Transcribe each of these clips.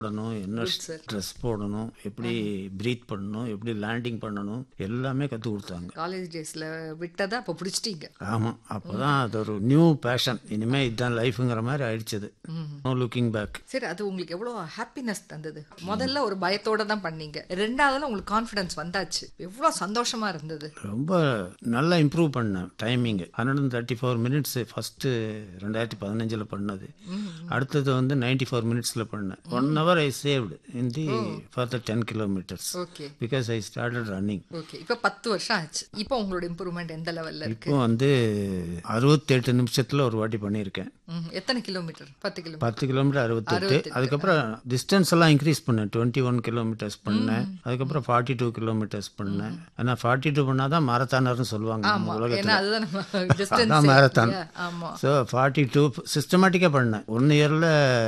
போடணும் என்ன Good, sir. Dress போடணும் எப்படி ப்ரீத் பண்ணணும் எப்படி லேண்டிங் பண்ணணும் எல்லாமே கற்றுக் கொடுத்தாங்க காலேஜ் டேஸ்ல விட்டதை அப்ப பிடிச்சிட்டீங்க ஆமாம் அப்போ தான் அது ஒரு நியூ பேஷன் இனிமேல் இதுதான் லைஃபுங்கிற மாதிரி ஆயிடுச்சது நோ லுக்கிங் பேக் சரி அது உங்களுக்கு எவ்வளவு ஹாப்பினஸ் தந்தது முதல்ல ஒரு பயத்தோட தான் பண்ணீங்க ரெண்டாவதுல உங்களுக்கு கான்ஃபிடன்ஸ் வந்தாச்சு எவ்வளவு சந்தோஷமா இருந்தது ரொம்ப நல்லா இம்ப்ரூவ் பண்ணேன் timing hundred and thirty four minutes first ரெண்டாயிரத்தி பதினஞ்சில் பண்ணது அடுத்தது வந்து நைன்டி ஃபோர் மினிட்ஸில் பண்ணேன் one hour I saved in the further ten kilometres okay because I started running okay இப்ப பத்து வருஷம் ஆச்சு இப்போ உங்களோட இம்ப்ரூவ்மெண்ட் எந்த லெவல்ல இருக்கு இப்போ வந்து அறுபத்தெட்டு நிமிஷத்தில் ஒரு வாட்டி பண்ணியிருக்கேன் ம், எத்தனை கிலோமீட்டர் பத்து கிலோமீட்டர் பத்து கிலோமீட்டர் அறுபத்தெட்டு அதுக்கப்புறம் டிஸ்டன்ஸ் எல்லாம் இன்க்ரீஸ் பண்ணேன் டுவெண்ட்டி ஒன் கிலோமீட்டர்ஸ் பண்ணேன் அதுக்கப்புறம் ஃபார்ட்டி டூ கிலோமீட்டர்ஸ் பண்ணேன் ஆனால் ஃபார்ட்டி டூ பண்ணால் தான் மாரத்தானர்னு சொல்லுவாங்க நம்ம உலகத்தில் ஏன்னா அதுதான் நம்ம அதான் டிஸ்டன்ஸ் மேரத்தான் ஆமா ஸோ ஃபார்ட்டி டூ சிஸ்டமேட்டிக்காக பண்ணேன் ஒன் இயரில்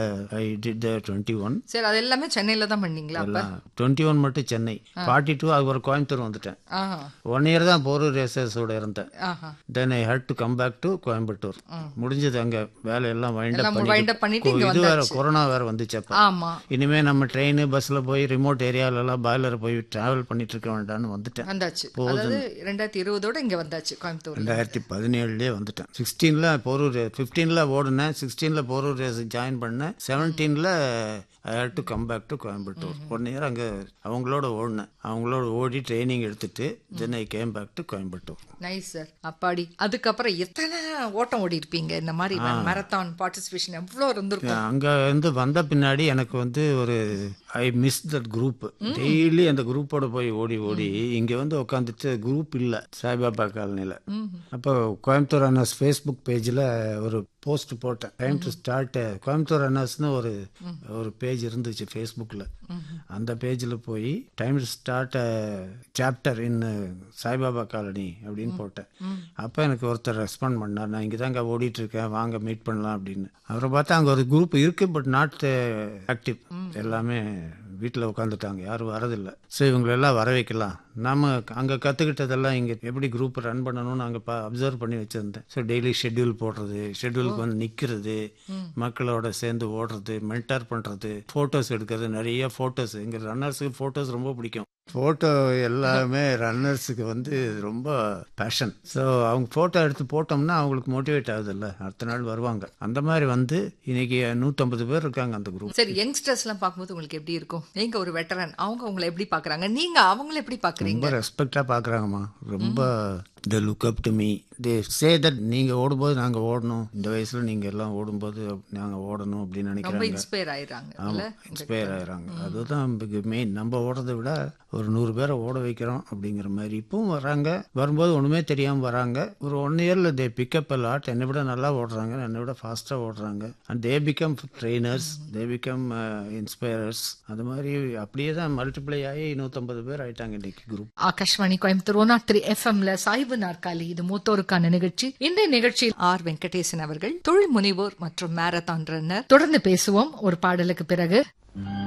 ஐ டிட் டுவெண்ட்டி ஒன் சரி அது எல்லாமே சென்னையில தான் பண்ணீங்களா அப்ப டுவெண்ட்டி ஒன் மட்டும் சென்னை ஃபார்ட்டி டூ அது ஒரு கோயம்புத்தூர் வந்துட்டேன் ஆஹா ஒன் இயர் தான் போரூர் ரேசர்ஸோட இருந்தேன் ஆஹா then I had to come back to Coimbatore முடிஞ்சது அங்கே வேலையெல்லாம் வைண்ட் எல்லாம் அப் wind up பண்ணிட்டு இங்க இது வேற கொரோனா வேற வந்துச்சு அப்போ ஆமா இனிமே நம்ம ட்ரெயின் பஸ்ல போய் ரிமோட் ஏரியால எல்லாம் பாய்லர் போய் டிராவல் பண்ணிட்டு இருக்க வேண்டாம்னு வந்துட்டேன் வந்தாச்சு அதாவது ரெண்டாயிரத்தி இருபதோட இங்க வந்தாச்சு கோயம்புத்தூர் ரெண்டாயிரத்தி பதினேழுலேயே வந்துட்டேன் சிக்ஸ்டீனில் போரூர் ஃபிஃப்டீனில் ஓடுனேன் சிக்ஸ்டீனில் போரூர் ரேஸ் ஜாயின் பண்ணேன் செவன்டீனில் I had to come back to Coimbatore one year அங்கே அவங்களோட ஓடினேன் அவங்களோட ஓடி ட்ரைனிங் எடுத்துட்டு then I came back to Coimbatore nice sir அப்பாடி அதுக்கப்புறம் எத்தனை ஓட்டம் ஓடி இருப்பீங்க இந்த மாதிரி மேரத்தான் பார்ட்டிசிபேஷன் எவ்வளோ இருந்திருக்கும் அங்கே வந்து வந்த பின்னாடி எனக்கு வந்து ஒரு I miss that group daily அந்த குரூப்போட போய் ஓடி ஓடி இங்கே வந்து உட்காந்துட்டு குரூப் இல்லை சாய்பாபா காலனியில் அப்போ கோயம்புத்தூர் அண்ணாஸ் ஃபேஸ்புக் பேஜில் ஒரு போஸ்ட் போட்டேன் டைம் டு ஸ்டார்ட் கோயம்புத்தூர் அண்ணாஸ்னு ஒரு ஒரு பேஜ் இருந்துச்சு ஃபேஸ்புக்கில் அந்த பேஜில் போய் time to start chapter in Saibaba colony அப்படின்னு போட்டேன் அப்போ எனக்கு ஒருத்தர் ரெஸ்பாண்ட் பண்ணார் நான் இங்கே தாங்க ஓடிட்டு இருக்கேன் வாங்க மீட் பண்ணலாம் அப்படின்னு அவரை பார்த்தா அங்கே ஒரு குரூப் இருக்கு பட் நாட் ஆக்டிவ் எல்லாமே வீட்டில் உட்காந்துட்டாங்க யாரும் வரதில்லை ஸோ இவங்களெல்லாம் வர வைக்கலாம் நாம அங்கே கற்றுக்கிட்டதெல்லாம் இங்கே எப்படி குரூப் ரன் பண்ணணும்னு அங்கே பா அப்சர்வ் பண்ணி வச்சுருந்தேன் ஸோ டெய்லி ஷெட்யூல் போடுறது ஷெட்யூலுக்கு வந்து நிற்கிறது மக்களோட சேர்ந்து ஓடுறது மென்டர் பண்ணுறது ஃபோட்டோஸ் எடுக்கிறது நிறைய ஃபோட்டோஸ் எங்கள் ரன்னர்ஸுக்கு ஃபோட்டோஸ் ரொம்ப பிடிக்கும் ஃபோட்டோ எல்லாமே ரன்னர்ஸுக்கு வந்து ரொம்ப பேஷன் ஸோ அவங்க ஃபோட்டோ எடுத்து போட்டோம்னா அவங்களுக்கு மோட்டிவேட் ஆகுதுல்ல அடுத்த நாள் வருவாங்க அந்த மாதிரி வந்து இன்னைக்கு நூற்றம்பது பேர் இருக்காங்க அந்த குரூப் சரி யங்ஸ்டர்ஸ் எல்லாம் பார்க்கும்போது உங்களுக்கு எப்படி இருக்கும் நீங்க ஒரு வெட்டரன் அவங்க உங்களை எப்படி பாக்குறாங்க நீங்க அவங்கள எப்படி பாக்குறீங்க ரொம்ப ரெஸ்பெக்டாக பார்க்குறாங்கம்மா ரொம்ப the look up to me they say that நீங்கள் ஓடும்போது நாங்கள் ஓடணும் இந்த வயசில் நீங்கள் எல்லாம் ஓடும்போது நாங்கள் ஓடணும் அப்படின்னு ரொம்ப நினைக்கிறாங்க இன்ஸ்பயர் ஆயிடுறாங்க இல்ல ஆமாம் இன்ஸ்பயர் ஆகிறாங்க அதுதான் மெயின் நம்ம ஓடுறதை விட ஒரு நூறு பேரை ஓட வைக்கிறோம் அப்படிங்கிற மாதிரி இப்பவும் வராங்க வரும்போது ஒன்றுமே தெரியாமல் வராங்க ஒரு ஒன் இயரில் தே பிக்கப் அ லாட் என்னை விட நல்லா ஓடுறாங்க என்னை விட ஃபாஸ்ட்டாக ஓடுறாங்க and they become trainers they become inspirers அது மாதிரி அப்படியே தான் மல்டிப்ளை ஆகி நூற்றம்பது பேர் ஆயிட்டாங்க இன்னைக்கு group Akashvani Coimbatore one three எஃப்எம்ல சாய்வு நாற்காலி இது மூத்தோருக்கான நிகழ்ச்சி இந்த நிகழ்ச்சியில் ஆர் வெங்கடேசன் அவர்கள் தொழில் முனைவோர் மற்றும் மேரத்தான் ரன்னர் தொடர்ந்து பேசுவோம் ஒரு பாடலுக்கு பிறகு